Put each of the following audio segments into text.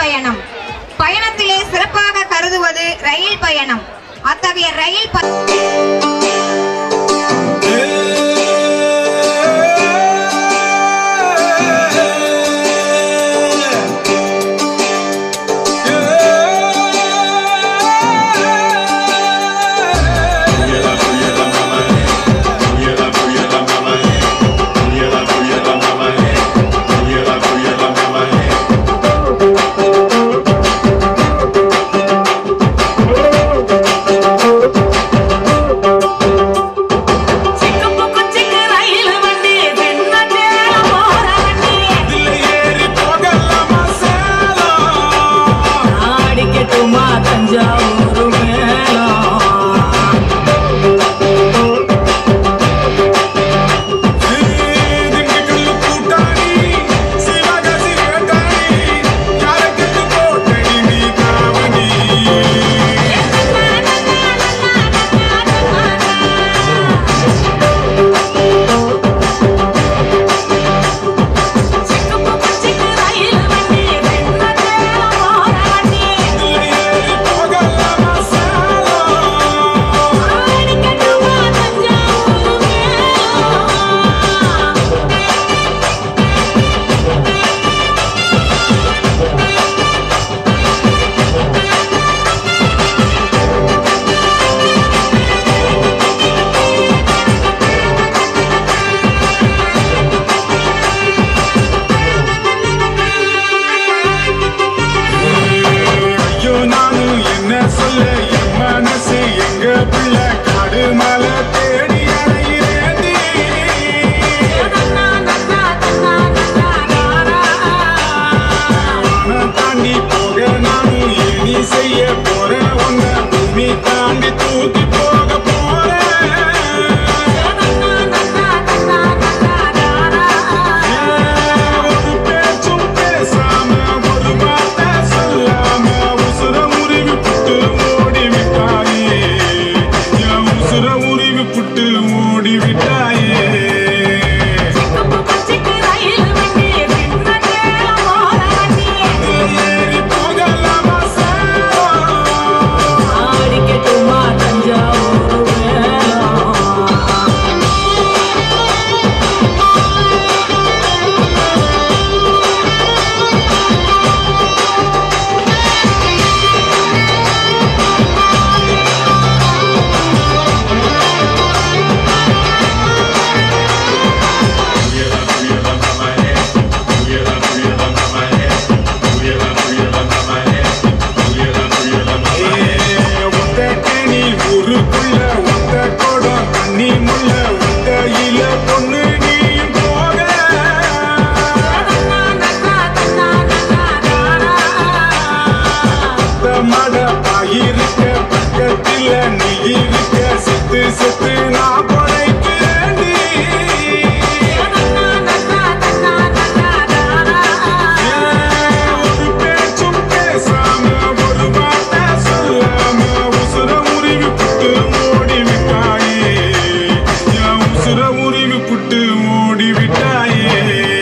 பயணம் பயணத்திலே சிறப்பாக கருதுவது ரயில் பயணம் அத்தகைய ரயில் ப- சிக்கு குச்சிக்கு ரயில் வண்டி வெண்ணந்தேல போற வண்டி ஆடிக்கட்டுமா தஞ்சாவூர் மேளம் சிக்கு குச்சிக்கு ரயில் வண்டி வெண்ணந்தேல போற வண்டி ஆடிக்கட்டுமா தஞ்சாவூர் மேளம் ஐயோ நானும் என்ன சொல்ல என் மனசு எங்க பிள்ளை காடு மலை தேடி அலையிறேண்டி வானம் தாண்டி போக நானும் இனி செய்ய போறேன் உன்னை பூமி தாண்டி தூக்கி போக போறேன் ஒரு பேச்சும் பேசாம ஒரு வார்த்தை சொல்லாம உசுர உருவி புட்டு ஓடி விட்டாயே என் உசுர உருவி புட்டு ஓடி விட்டாயே ஏறி போகலாமா சேலம்? ஒத்த கேணி ஊருக்குள்ள ஒத்த குடம் தண்ணி முள்ள ஒத்தையில பொண்ணு நீயும் போக ஒத்த மட பாயிருக்க பக்கத்துல நீ இருக்க செத்து செத்து நான் பொழைக்கிறேன்டி ஒரு பேச்சும் பேசாம ஒரு வார்த்தை சொல்லாம உசுர உருவி புட்டு ஓடி விட்டாயே என் உசுர உருவி புட்டு ஓடி விட்டாயே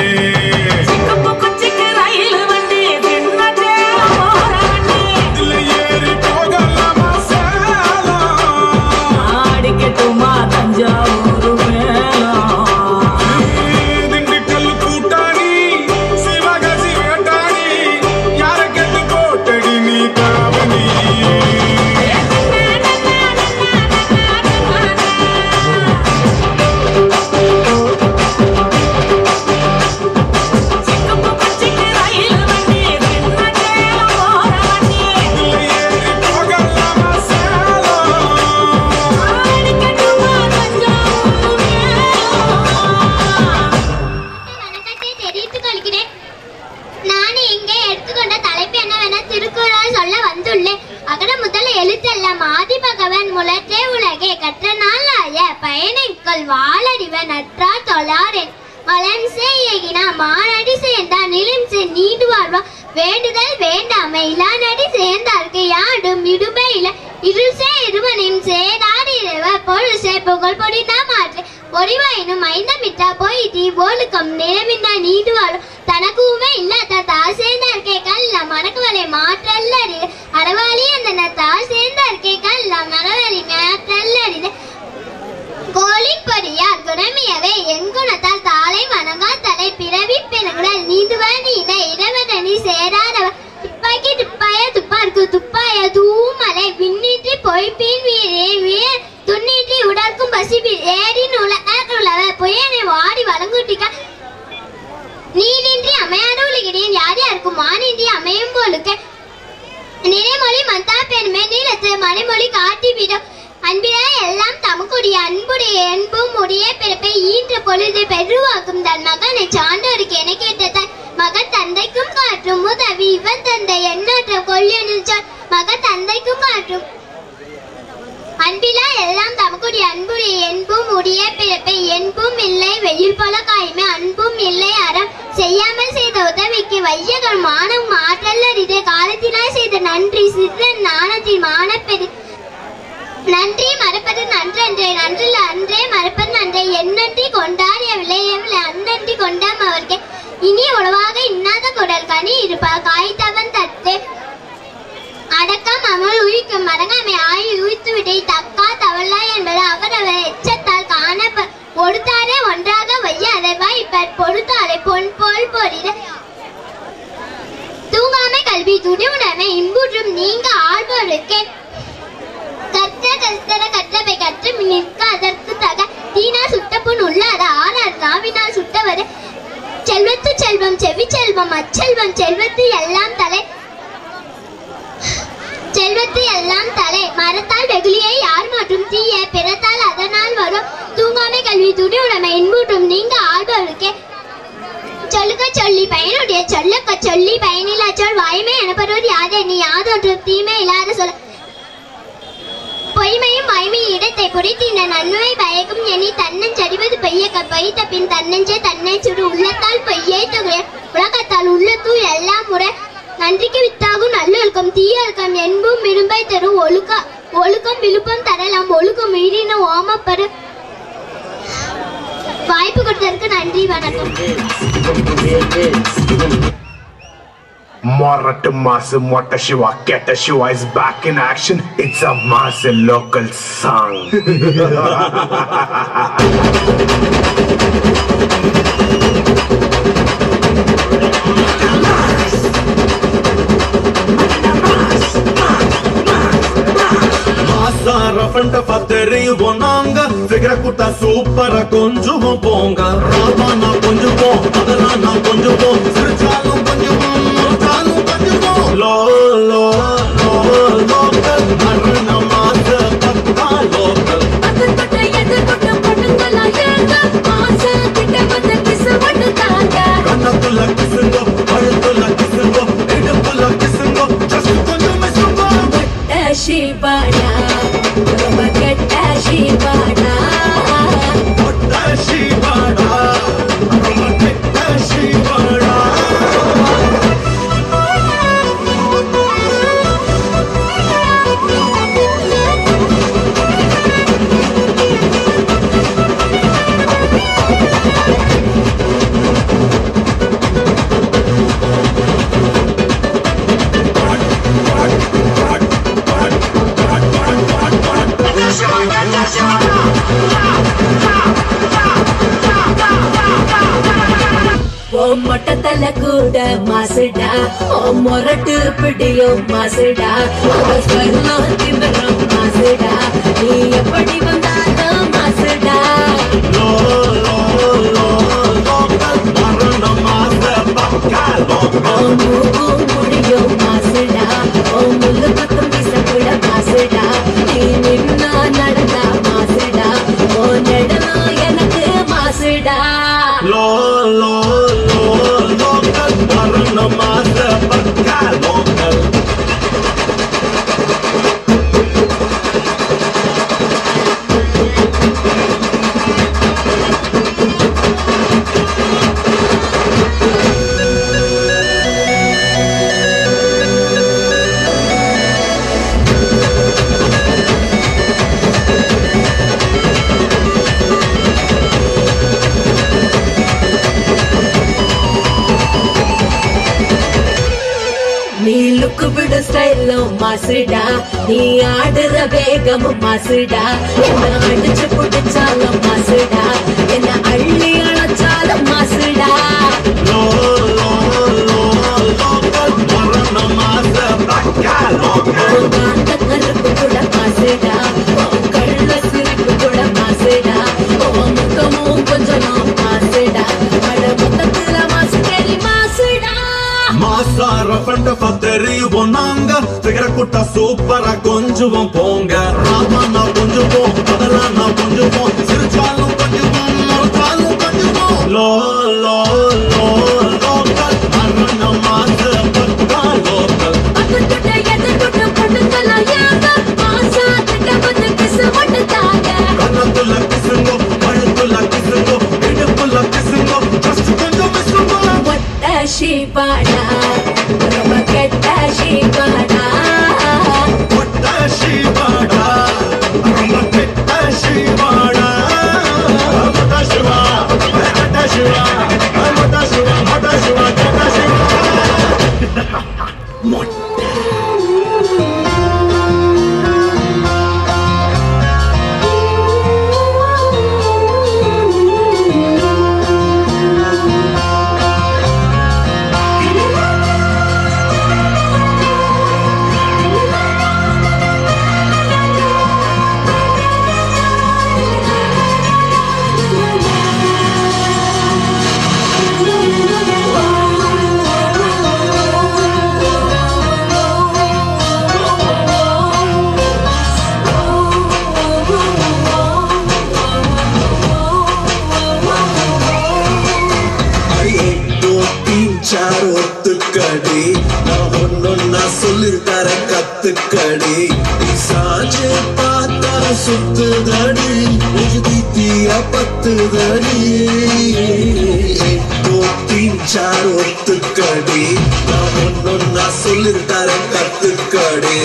இதுல ஏறி போகலாமா சேலம் தஞ்சாவூர் மேளம் திண்டுக்கல் கூட்டாளி சிவகாசி வேட்டாளி யார கெட்டு போட்டடி நீ காவலி இதுல ஏறி போகலாமா சேலம் வணக்கத்தை தெரிவித்துக் கொள்கிறேன் நான் இங்கே எடுத்துக்கொண்ட தலைப்பு என்னவென திருக்குறள் சொல்ல வந்துள்ளேன் அகர முதல் எழுத்தெல்லாம் ஆதி பகவன் முளற்றே உலகே கற்ற நாளாய பயணிக்குள் வாழறிவன் அற்றா தொழாரேன் வளன் செய்யினா மானடி சேர்ந்தான் நிலம் செய் நீண்டு வாழ்வா வேண்டுதல் வேண்டாமை இலானடி சேர்ந்தார்க்கு யாடும் இடுமையில இருசே இருவனின் சேதாரிரவ பொருசே புகழ் பொடினா மாற்று ஒருவாயினும் ஐந்தமிட்டா போயிட்டி ஒழுக்கம் நிலமின்னா நீடு வாழும் தனக்குமே இல்லாத தாசேந்தார்க்கே கள்ளம் மணக்குவலை மாற்றல்ல அடிது அறவாளி அந்த நத்தால் சேர்ந்த அறிக்கைகள் மரவழி மேற்றல்ல அடிது கோழிப்பொடியார் குணமியவே எங்குணத்தால் தாளை வணங்கா தலை பிறவி பெருங்குடல் நீதுவனிட இடவதனி சேராதவர் துப்பாக்கி துப்பாய துப்பார்க்கு துப்பாய தூமலை விண்ணின்றி பொய்ப்பின் வீரே வீர் துண்ணின்றி உடற்கும் பசி ஏறின் உல உழவ புயனை வாடி வழங்குட்டிக்க நீரின்றி அமையாத உலகிடேன் யார் யாருக்கும் மானின்றி அமையும் போலுக்கு நிறைமொழி மந்தா பெருமை நீளத்து மறைமொழி காட்டிவிடும் அன்பினா எல்லாம் தமக்குடைய அன்புடைய அன்பும் உடைய பிறப்பை ஈன்ற பொழுது பெருவாக்கும் தன் மகனை சான்றோருக்கு என கேட்ட மகன் தந்தைக்கும் காட்டும் உதவி இவன் தந்தை எண்ணற்ற கொள்ளியனில் சொல் மகன் தந்தைக்கும் காட்டும் அன்பிலா எல்லாம் தமக்குடைய அன்புடைய என்பும் உடைய பிறப்பை என்பும் இல்லை வெயில் போல காயுமே அன்பும் இல்லை அறம் செய்யாமல் செய்த உதவிக்கு வையகம் மானம் ஆற்றல் அறிது காலத்தினால் செய்த நன்றி சிறன் நாணத்தின் மானப்பெரு நன்றி மறப்பது நன்றன்றே நன்றில் அன்றே மறப்பது நன்றே என்னன்றி கொண்டார் விளையவில்லை அன்னன்றி கொண்டாம் அவர்க்கு இனி உளவாக இன்னாத குடல் கனி இருப்பா காய்த்தவன் தட்டு அடக்கம் அமல் உயிக்கும் மடங்காமை ஆயுள் உயித்து விடை தக்கா தவளா என்பது அவரவர் எச்சத்தால் காண பொடுத்தாரே ஒன்றாக வையாத வாய்ப்பர் பொடுத்தாரை பொன் போல் பொறித தூங்காமை கல்வி துணிவுடைமை இன்புற்றும் நீங்க ஆழ்வோருக்கு கற்ற கற்ற கற்றவை கற்று நிற்க அதற்கு தக தீனா சுட்ட புண் உள்ளாத ஆறார் நாவினால் சுட்டவர் செல்வத்து செல்வம் செவி செல்வம் அச்செல்வம் செல்வத்து எல்லாம் தலை செல்வத்து எல்லாம் தலை மரத்தால் வெகுளியை யார் மற்றும் தீய பிறத்தால் அதனால் வரும் தூங்காமை கல்வி துணி உடைமை இன்பூட்டும் நீங்க ஆழ்பவருக்கே சொல்லுக சொல்லி பயனுடைய சொல்லக்க சொல்லி பயனில்லா சொல் வாய்மை எனப்படுவது யாதே நீ யாதொன்று தீமை இல்லாத சொல்ல பொய்மையும் வாய்மையும் இடத்தை பொறித்தின நன்மை பயக்கும் எண்ணி தன்னன் சரிவது பெய்யக்க பொய்த்த பின் தன்னஞ்சே தன்னை சுடு உள்ளத்தால் பொய்யை தொகை உலகத்தால் உள்ளத்தூ எல்லாம் முறை நன்றிக்கு வித்தாகும் நல்லொழுக்கம் தீயொழுக்கம் என்பும் விரும்பை தரும் ஒழுக்க ஒழுக்கம் விழுப்பம் தரலாம் ஒழுக்கம் மீறின ஓமப்பரு வாய்ப்பு கொடுத்ததற்கு நன்றி வணக்கம் Morata Masu Mota Shiva Keta Shiva is back in action. It's a mass local song. மாசா ரஃபண்ட பத்தெறியுவோம் நாங்க ஃபிகர குட்டா சூப்பரா கொஞ்சுவோம் போங்க ராமா நான் கொஞ்சுவோம் அதெல்லாம் நான் கொஞ்சுவோம் சிரிச்சாலும் கொஞ்சுவோம் முறைச்சாலும் கொஞ்சுவோம் லோ லோ லோ லோக்கல் அருண மாச பக்கா லோக்கல் அதுக்கட்ட எதிர்கொட்ட பொண்ணுங்களா ஏங்க ஆசை கிட்ட வந்து கிசு ஒண்ணு தாங்க கண்ணத்துல கிசுங்கோ கழுத்துல கிசுங்கோ இடுப்புல கிசுங்கோ ஜஸ்ட் கொஞ்சம் மிசுங்கோ ஷீபாடா ரொம்ப கெட்ட ஷீபாடா ஒட்ட ஷீவாடா ரொம்ப கெட்ட ஷீவாடா ஓ மொட்டை தலை கூட மாசுடா ஓ மொரட்டு பிடியும் மாசுடா ஓ ஸ்வர்ணம் திமிரம் மாசுடா நீ எப்படி வந்தாலும் மாசுடா லோ லோ லோ லோக்கல் அருண மாச பக்கா ஓ லோக்கல் மூக்கும் முடியும் மாசுடா ஓ முள்ளு பக்கம் வீச கூட மாசுடா நீ நின்னா நடந்தா மாசுடா ஓ நடனம் எனக்கு மாசுடா லோ லோ லோ லோக்கல் அருண மாச பக்கா லோக்கல் விட ஸ்டைலும் மாசுடா நீ ஆடுற வேகமும் மாசுடா என்ன அடிச்சு புடிச்சாலும் மாசுடா என்ன அள்ளி அழைச்சாலும் மாசுடா லோ லோ லோ லோக்கல் மரண மாச பக்கா லோக்கல் உங்க கருப்பு கூட மாசுடா உன் கள்ள சிரிப்பு கூட மாசுடா உன் முகமும் கொஞ்சமும் மாசுடா அட மொத்தத்துல மாசு தெரி மாசுடா மாசார பண்ட பத்தெறியுவோம் நாங்க சிகர குட்டா சூப்பரா கொஞ்சுவோம் போங்க ராமானா கொஞ்சுவோம் அதெல்லாம் நான் கொஞ்சுவோம் சிரிச்சாலும் கொஞ்சுவோம் முறைச்சாலும் கொஞ்சுவோம் லோ லோ லோ லோக்கல் மரண மாச பக்கா லோக்கல் பக்கத்துல எதிர்கொண்ட பொண்ணுங்கெல்லாம் ஏங்க மாசா திட்ட வந்து கிசு ஒண்ணு தாங்க கண்ணத்துல கிசுங்கோ கழுத்துல கிசுங்கோ இடுப்புல கிசுங்கோ ஜஸ்ட் கொஞ்சம் மிசுங்கோ ஒட்ட ஷீபாடா ரொம்ப கெட்ட ஷீபாடா ஒட்ட சிவாடா ரொம்ப கெட்ட சிவாடா மொட்ட சிவா கெட்ட சிவா மொட்ட சிவா மொட்ட சிவா கெட்ட சிவா ஐயோ தீன் சார் ஒத்துக்கடி நான் ஒன்னொன்னா சொல்லிருக்கார கத்துக்கடி நீ சாஞ்சு பார்த்தா சுத்துதடி உஜுதி தீய பத்துதடி எட்டோ தீன் சார் ஒத்துக்கடி நான் ஒன்னொன்னா சொல்லிருக்கார கத்துக்கடி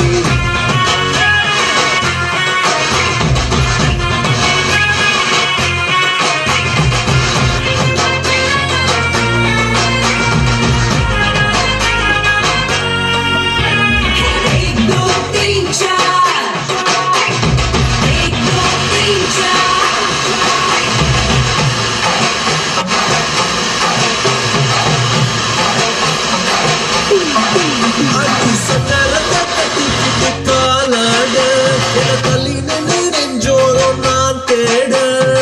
அடி சக்கரத்தை கட்டிக்கிட்டு காலாட என தள்ளி நின்று நெஞ்சோரம் நான் தேட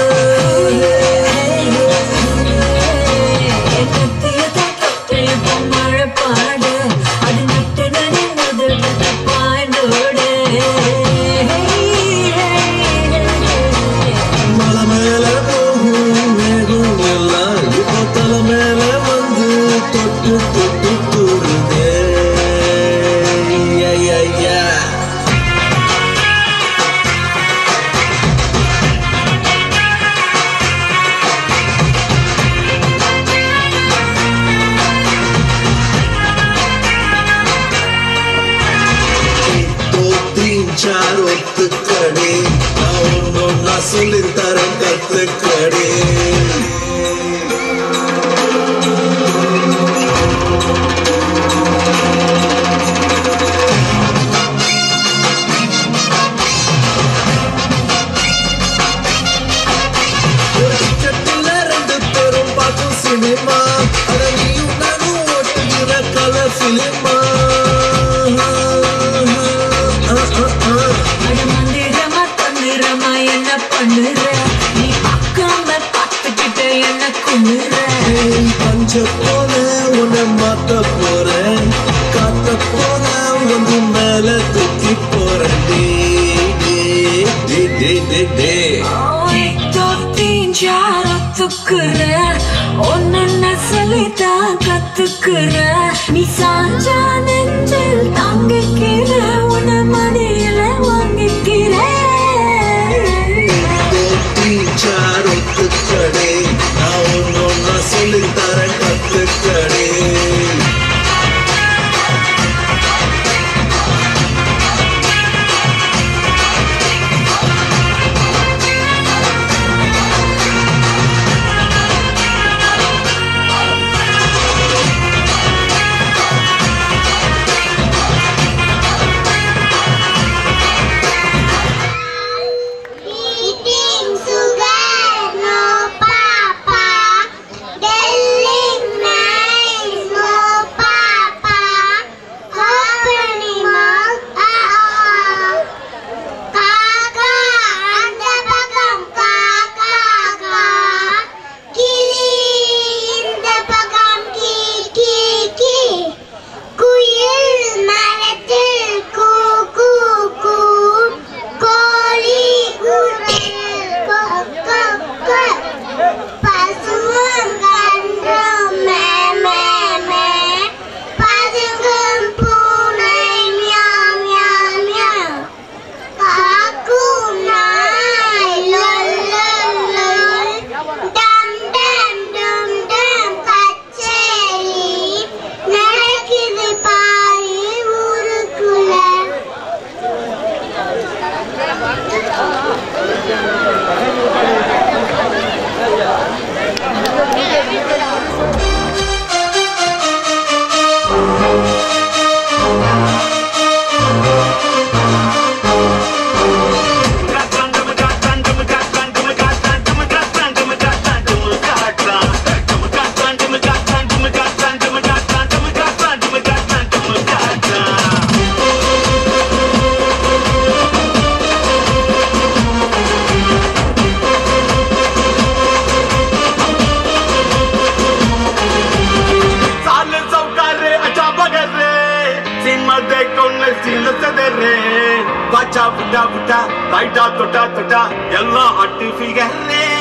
என்னத்தைய தொட்டு மழை பாடு அது நட்டு நனிந்தது பாய்ந்தோடு மலை மேல போகும் மேகம் எல்லாம் இப்போ தலை மேல வந்து தொட்டு தொட்டு கூறுதே ஐயா சார் ஒத்துக்கடி நான் ஒன்னொன்னா சொல்லி தரேன் கத்துக்கடி ஒரு டிக்கெட்டில் ரெண்டு பேரும் பார்க்கும் சினிமா அட நீயும் நானும் ஓட்டுகிற கலர் சினிமா அட மந்திரமா தந்திரமா என்ன பண்ணுற நீ பார்க்காம பார்த்துக்கிட்ட என்ன குமுற பஞ்ச போல உன்னை மாத்த போறேன் காத்த போல வந்து மேல தூக்கி போறேன் டே டே டே டே டே ஒத்துக்குற ஒன்னு சொல்லித்தான் கத்துக்குற நீ சாஞ்சா நெஞ்சில் தாங்கிக்கிற உன மடியில வாங்கிக்கிற சார் ஒத்துக்கடே நான் ஒன்னொன்னா சொல்லி தரேன் கத்துக்கடே ஆ செதறே பாச்சா புட்டா புட்டா ரைட்டா தொட்டா தொட்டா எல்லாம் அட்டு ஃபிகரே